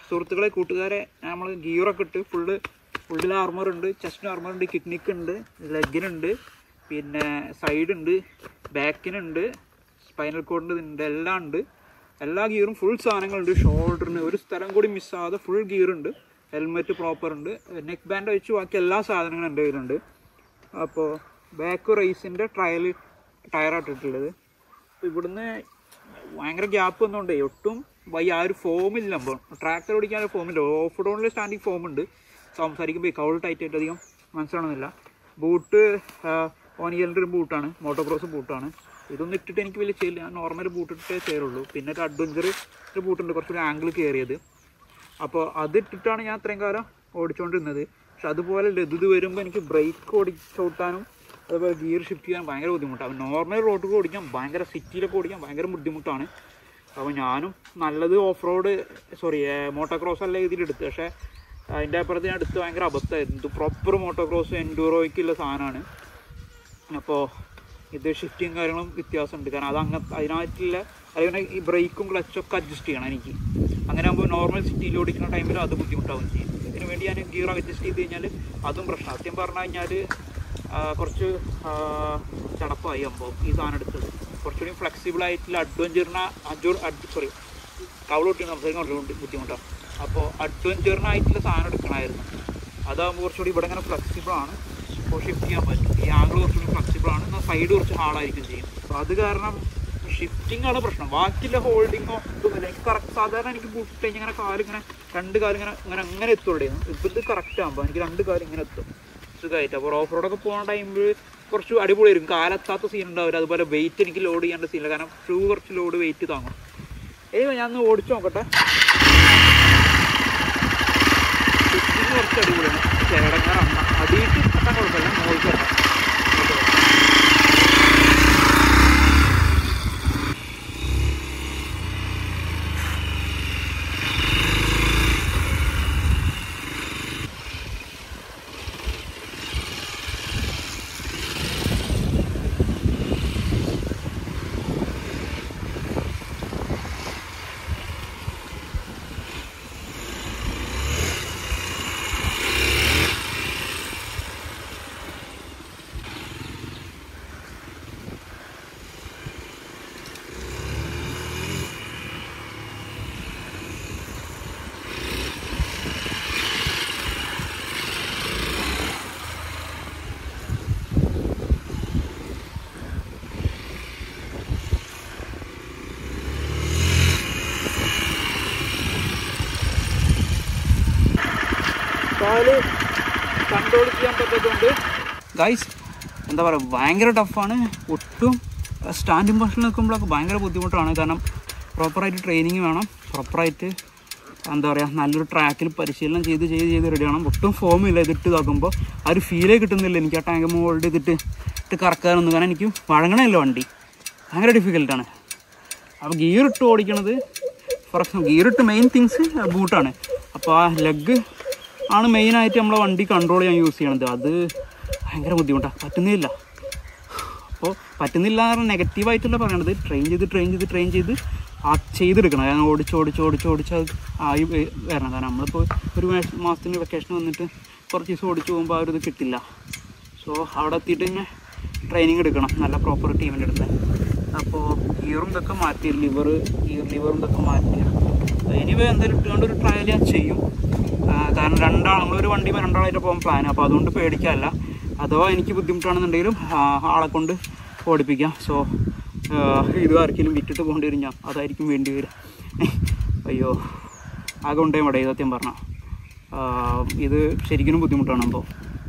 സുഹൃത്തുക്കളെ കൂട്ടുകാരെ നമ്മൾ ഗിയറൊക്കെ ഇട്ട് ഫുള്ള് ഫുള്ളിൽ ആർമർ ഉണ്ട് ചെസ്റ്റിന് ആർമർ ഉണ്ട് കിഡ്നിക്ക് ഉണ്ട് ലെഗിനുണ്ട് പിന്നെ സൈഡ് ഉണ്ട് ബാക്കിനുണ്ട് സ്പൈനൽ കോഡിൻ്റെ ഉണ്ട് എല്ലാം ഉണ്ട് എല്ലാ ഗിയറും ഫുൾ സാധനങ്ങളുണ്ട് ഷോൾഡറിന് ഒരു സ്ഥലം കൂടി മിസ്സാകാതെ ഫുൾ ഗിയർ ഉണ്ട് ഹെൽമെറ്റ് പ്രോപ്പർ ഉണ്ട് നെക്ക് ബാൻഡ് വെച്ച് ബാക്കി എല്ലാ സാധനങ്ങളും എൻ്റെ കയ്യിലുണ്ട് അപ്പോൾ ബാക്ക് റേസിൻ്റെ ട്രയൽ ടയറാണ് ഇട്ടിട്ടുള്ളത് അപ്പോൾ ഇവിടുന്ന് ഭയങ്കര ഗ്യാപ്പ് വന്നുകൊണ്ടേ ഒട്ടും വൈ ആ ഒരു ഫോമില്ല അപ്പോൾ ട്രാക്ടർ ഓടിക്കാൻ ഒരു ഫോമില്ല ഓഫ് റോഡിൽ സ്റ്റാൻഡിങ് ഫോം ഉണ്ട് സംസാരിക്കുമ്പോൾ ഈ കൗൾ ടൈറ്റ് ആയിട്ട് അധികം മനസ്സിലാവുന്നില്ല ബൂട്ട് ഓനിയലിൻ്റെ ഒരു ബൂട്ടാണ് മോട്ടോ ക്രോസ് ബൂട്ടാണ് ഇതൊന്നും ഇട്ടിട്ട് എനിക്ക് വലിയ ചെയ്യില്ല ഞാൻ നോർമൽ ബൂട്ട് ഇട്ടേ ചേരുള്ളൂ പിന്നെ ഒരു അഡ്വഞ്ചർ ഒരു ബൂട്ടുണ്ട് കുറച്ചൊരു ആംഗിൾ കയറിയത് അപ്പോൾ അതിട്ടിട്ടാണ് ഞാൻ അത്രയും കാലം ഓടിച്ചുകൊണ്ടിരുന്നത് പക്ഷെ അതുപോലെ ലതുത് വരുമ്പോൾ എനിക്ക് ബ്രേക്ക് ഓടിച്ചോട്ടാനും അതുപോലെ ഗിയർ ഷിഫ്റ്റ് ചെയ്യാൻ ഭയങ്കര ബുദ്ധിമുട്ടാണ് നോർമൽ റോഡിൽ ഓടിക്കാൻ ഭയങ്കര സിറ്റിയിലൊക്കെ ഓടിക്കാൻ ഭയങ്കര ബുദ്ധിമുട്ടാണ് അപ്പോൾ ഞാനും നല്ലത് off road sorry motocross അല്ല ഇതിലെടുത്ത് പക്ഷേ അതിൻ്റെ അപ്പുറത്ത് ഞാൻ എടുത്ത് ഭയങ്കര അബദ്ധമായിരുന്നു ഇത് പ്രോപ്പർ മോട്ടോ ക്രോസ് എൻഡൂറോയ്ക്കുള്ള സാധനമാണ് അപ്പോൾ ഇത് ഷിഫ്റ്റിങ് കാര്യങ്ങളും വ്യത്യാസമുണ്ട് കാരണം അത് അങ്ങ അതിനായിട്ടുള്ള അതുപോലെ ഈ ബ്രേക്കും ക്ലച്ചൊക്കെ അഡ്ജസ്റ്റ് ചെയ്യണം എനിക്ക് അങ്ങനെ ആകുമ്പോൾ നോർമൽ സിറ്റിയിൽ ഓടിക്കുന്ന ടൈമിൽ അത് ബുദ്ധിമുട്ടാവും ചെയ്യും ഇതിന് വേണ്ടി ഞാൻ ഗിയർ അഡ്ജസ്റ്റ് ചെയ്ത് കഴിഞ്ഞാൽ അതും പ്രശ്നം സത്യം പറഞ്ഞു കഴിഞ്ഞാൽ ആ, കുറച്ച് ആ, ചടപ്പായി സംഭവം ഈ സാധനം എടുത്തത് കുറച്ചുകൂടി ഫ്ലെക്സിബിൾ ആയിട്ടുള്ള അഡ്വഞ്ചറിന അഡ്വ സോറി കവളൊട്ടി സംസാരിക്കാൻ കുറച്ചുകൂടി ബുദ്ധിമുട്ടാണ് അപ്പോൾ അഡ്വഞ്ചറിനായിട്ടുള്ള സാധനം എടുക്കണമായിരുന്നു അതാകുമ്പോൾ കുറച്ചുകൂടി ഇവിടെ ഇങ്ങനെ ഫ്ലെക്സിബിൾ ആണ് അപ്പോൾ ഷിഫ്റ്റ് ചെയ്യാൻ പറ്റും ഈ ആംഗിൾ കുറച്ചുകൂടി ഫ്ലെക്സിബിൾ ആണ് എന്നാൽ സൈഡ് കുറച്ച് ഹാളായിരിക്കും ചെയ്യും അപ്പോൾ അത് കാരണം ഷിഫ്റ്റിംഗ് ആണ് പ്രശ്നം ബാക്കിയുള്ള ഹോൾഡിങ്ങോ ഇതൊന്നുമില്ല എനിക്ക് കറക്റ്റ് സാധാരണ എനിക്ക് ബൂട്ട് കഴിഞ്ഞ് ഇങ്ങനെ കാലിങ്ങനെ രണ്ട് കാലും ഇങ്ങനെ ഇങ്ങനെ അങ്ങനെ എത്തുള്ളൂ ഇപ്പം ഇത് കറക്റ്റ് ആകുമ്പോൾ എനിക്ക് രണ്ട് കാലും ഇങ്ങനെ എത്തും സുഖമായിട്ട് അപ്പോൾ ഓഫ് റോഡൊക്കെ പോകുന്ന ടൈമിൽ കുറച്ച് അടിപൊളിയായിരിക്കും കാലെത്താത്ത സീൻ ഉണ്ടാവില്ല അതുപോലെ വെയിറ്റ് എനിക്ക് ലോഡ് ചെയ്യേണ്ട സീനില്ല കാരണം ഷൂ കുറച്ച് ലോഡ് വെയിറ്റ് താങ്ങും ഏയ് ഞാൻ ഒന്ന് ഓടിച്ചു നോക്കട്ടെ ഷിഫ്റ്റിംഗ് കുറച്ച് അടിപൊളിയാണ് ചേടങ്ങാറാണ് അടിയിട്ട് എത്താൻ കുഴപ്പമില്ല മോൾക്ക് എത്താം കാല് കൺട്രോൾ ചെയ്യാൻ പറ്റാത്തതുകൊണ്ട് ഗൈസ് എന്താ പറയുക ഭയങ്കര ടഫാണ് ഒട്ടും സ്റ്റാൻഡിങ് പൊസിഷനിൽ നിൽക്കുമ്പോഴൊക്കെ ഭയങ്കര ബുദ്ധിമുട്ടാണ് കാരണം പ്രോപ്പറായിട്ട് ട്രെയിനിങ് വേണം പ്രോപ്പറായിട്ട് എന്താ പറയുക നല്ലൊരു ട്രാക്കിൽ പരിശീലനം ചെയ്ത് ചെയ്ത് ചെയ്ത് റെഡി ആവണം ഒട്ടും ഫോമില്ല ഇതിട്ട് ഇതാക്കുമ്പോൾ ആ ഒരു ഫീലേ കിട്ടുന്നില്ല എനിക്ക് ആ ടാങ്ക് മോൾഡ് ചെയ്തിട്ട് ഇട്ട് കറക്കാനൊന്നും കാരണം എനിക്ക് വഴങ്ങണമല്ലോ വണ്ടി ഭയങ്കര ഡിഫിക്കൽട്ടാണ് അപ്പോൾ ഗിയർ ഇട്ട് ഓടിക്കണത് ഫോർ എക്സാമ്പിൾ ഗിയർ ഇട്ട് മെയിൻ തിങ്സ് ബൂട്ടാണ് അപ്പോൾ ആ ലെഗ് ആണ് മെയിനായിട്ട് നമ്മളെ വണ്ടി കൺട്രോൾ ചെയ്യാൻ യൂസ് ചെയ്യണത് അത് ഭയങ്കര ബുദ്ധിമുട്ടാണ് പറ്റുന്നില്ല അപ്പോൾ പറ്റുന്നില്ല എന്ന് പറഞ്ഞാൽ നെഗറ്റീവായിട്ടല്ല പറയണത് ട്രെയിൻ ചെയ്ത് ട്രെയിൻ ചെയ്ത് ട്രെയിൻ ചെയ്ത് ആ ചെയ്തെടുക്കണം കാരണം ഓടിച്ച് ഓടിച്ച് ഓടിച്ച് ഓടിച്ച് അത് ആയി വ- വരണം കാരണം നമ്മളിപ്പോൾ ഒരു മാസ- മാസത്തിന് വെക്കേഷൻ വന്നിട്ട് കുറച്ച് ദിവസം ഓടിച്ച് പോകുമ്പോൾ ആ ഒരു ഇത് കിട്ടില്ല സോ അവിടെ എത്തിയിട്ട് ഇങ്ങനെ ട്രെയിനിങ് എടുക്കണം നല്ല പ്രോപ്പർ ടീമിൻ്റെ അടുത്ത് അപ്പോൾ ഗിയറും ഇതൊക്കെ മാറ്റി ലിവർ ഗിയർ ലിവറും ഇതൊക്കെ മാറ്റി എനിവേ എന്തായാലും ഇട്ടുകൊണ്ട് ഒരു ട്രയൽ ഞാൻ ചെയ്യും ആ, കാരണം രണ്ടാൾ നമ്മളൊരു വണ്ടി രണ്ടാളായിട്ട് പോകാൻ പ്ലാൻ അപ്പോൾ അതുകൊണ്ട് പേടിക്കാനല്ല അഥവാ എനിക്ക് ബുദ്ധിമുട്ടാണെന്നുണ്ടെങ്കിലും ആ, ആളെ കൊണ്ട് ഓടിപ്പിക്കാം സോ ഇത് ആർക്കെങ്കിലും വിറ്റിട്ട് പോകേണ്ടി വരും ഞാൻ അതായിരിക്കും വേണ്ടി വരിക അയ്യോ ആകെ ഉണ്ടേ മടേ സത്യം പറഞ്ഞാൽ ഇത് ശരിക്കും ബുദ്ധിമുട്ടാണ് അപ്പോൾ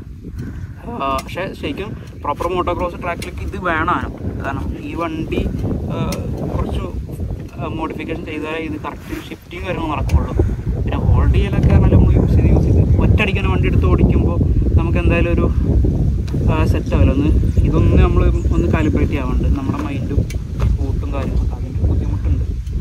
ആ, പക്ഷേ ശരിക്കും പ്രോപ്പർ മോട്ടോ ക്രോസ് ട്രാക്കിലേക്ക് ഇത് വേണം കാരണം ഈ വണ്ടി ആ, കുറച്ച് മോഡിഫിക്കേഷൻ ചെയ്താലേ ഇത് കറക്റ്റ് ഷിഫ്റ്റിങ് കാര്യങ്ങൾ നടക്കുള്ളൂ പിന്നെ ഹോൾഡ് ചെയ്യലൊക്കെ പറഞ്ഞാൽ നമ്മൾ യൂസ് ചെയ്ത് യൂസ് ചെയ്ത് ഒറ്റയടിക്കാൻ വണ്ടി എടുത്ത് ഓടിക്കുമ്പോൾ നമുക്ക് എന്തായാലും ഒരു സെറ്റ് ആവില്ല ഒന്ന് ഇതൊന്ന് നമ്മൾ ഒന്ന് കാലിബ്രേറ്റ് ചെയ്യാറുണ്ട് നമ്മുടെ മൈൻഡും ബൂട്ടും കാര്യങ്ങളൊക്കെ അതിൻ്റെ ബുദ്ധിമുട്ടുണ്ട്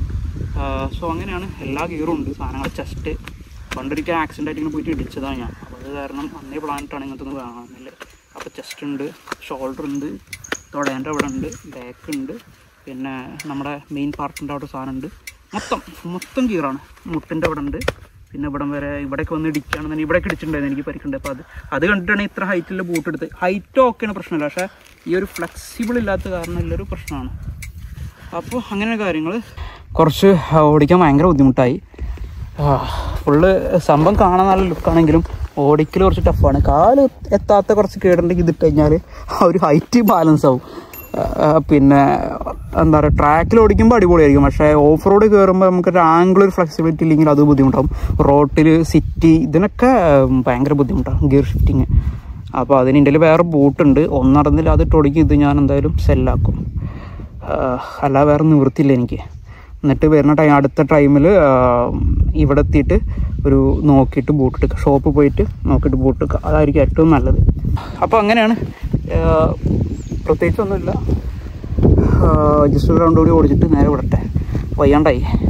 സോ അങ്ങനെയാണ് എല്ലാ ഗിയറും ഉണ്ട് സാധനങ്ങൾ ചെസ്റ്റ് പണ്ടൊരിക്കൽ ആക്സിഡൻ്റ് ആയിട്ട് ഇങ്ങനെ പോയിട്ട് ഇടിച്ചതാണ് ഞാൻ അപ്പോൾ അത് കാരണം അന്നേ പ്ലാനിട്ടാണ് ഇങ്ങനത്തെ ഒന്നും വേണമെന്നില്ല അപ്പോൾ ചെസ്റ്റ് ഉണ്ട് ഷോൾഡർ ഉണ്ട് തുടേൻ്റെ അവിടെ ഉണ്ട് ബാക്ക് ഉണ്ട് പിന്നെ നമ്മുടെ മെയിൻ പാർട്ടിൻ്റെ അവിടെ സാധനം ഉണ്ട് മൊത്തം മൊത്തം ഗിയറാണ് മുട്ടിൻ്റെ അവിടെ ഉണ്ട് പിന്നെ ഇവിടം വരെ ഇവിടെയൊക്കെ വന്ന് ഇടിക്കുകയാണെന്നുണ്ടെങ്കിൽ ഇവിടെയൊക്കെ ഇടിച്ചിട്ടുണ്ടായിരുന്നു എനിക്ക് പരിക്കുണ്ട് അപ്പോൾ അത് അത് കണ്ടിട്ടാണ് ഇത്ര ഹൈറ്റിലുള്ള ബൂട്ട് എടുത്ത് ഹൈറ്റ് ഓക്കെയാണ് പ്രശ്നമില്ല പക്ഷേ ഈ ഒരു ഫ്ലെക്സിബിൾ ഇല്ലാത്ത കാരണം ഉള്ളൊരു പ്രശ്നമാണ് അപ്പോൾ അങ്ങനെ കാര്യങ്ങൾ കുറച്ച് ഓടിക്കാൻ ഭയങ്കര ബുദ്ധിമുട്ടായി ഫുള്ള് സംഭവം കാണാൻ നല്ല ലുക്കാണെങ്കിലും ഓടിക്കൽ കുറച്ച് ടഫാണ് കാല് എത്താത്ത കുറച്ച് കേടുണ്ടെങ്കിൽ ഇതിട്ട് കഴിഞ്ഞാൽ ആ ഒരു ഹൈറ്റ് ബാലൻസ് ആവും ആ, പിന്നെ എന്താ പറയുക ട്രാക്കിൽ ഓടിക്കുമ്പോൾ അടിപൊളിയായിരിക്കും പക്ഷേ ഓഫ് റോഡ് കയറുമ്പോൾ നമുക്കൊരു ആംഗിൾ ഒരു ഫ്ലെക്സിബിലിറ്റി ഇല്ലെങ്കിൽ അത് ബുദ്ധിമുട്ടാവും റോട്ടിൽ സിറ്റി ഇതിനൊക്കെ ഉം, ഭയങ്കര ബുദ്ധിമുട്ടാണ് ഗിയർ ഷിഫ്റ്റിങ് അപ്പോൾ അതിന് എൻ്റെ വേറെ ബൂട്ടുണ്ട് ഒന്നടന്നില്ല അത് ഇട്ടൊടുക്കി ഇത് ഞാൻ എന്തായാലും സെല്ലാക്കും അല്ല വേറെ നിവൃത്തിയില്ല എനിക്ക് എന്നിട്ട് വരുന്ന ടൈം അടുത്ത ടൈമിൽ ഇവിടെ എത്തിയിട്ട് ഒരു നോക്കിയിട്ട് ബൂട്ട് എടുക്കുക ഷോപ്പിൽ പോയിട്ട് നോക്കിയിട്ട് ബൂട്ട് എടുക്കുക അതായിരിക്കും ഏറ്റവും നല്ലത് അപ്പോൾ അങ്ങനെയാണ് ആ, പ്രത്യേകിച്ചൊന്നുമില്ല ജസ്റ്റ് ഒരു റൗണ്ട് കൂടി ഓടിച്ചിട്ട് നേരെ വിടട്ടെ വയ്യാണ്ടായി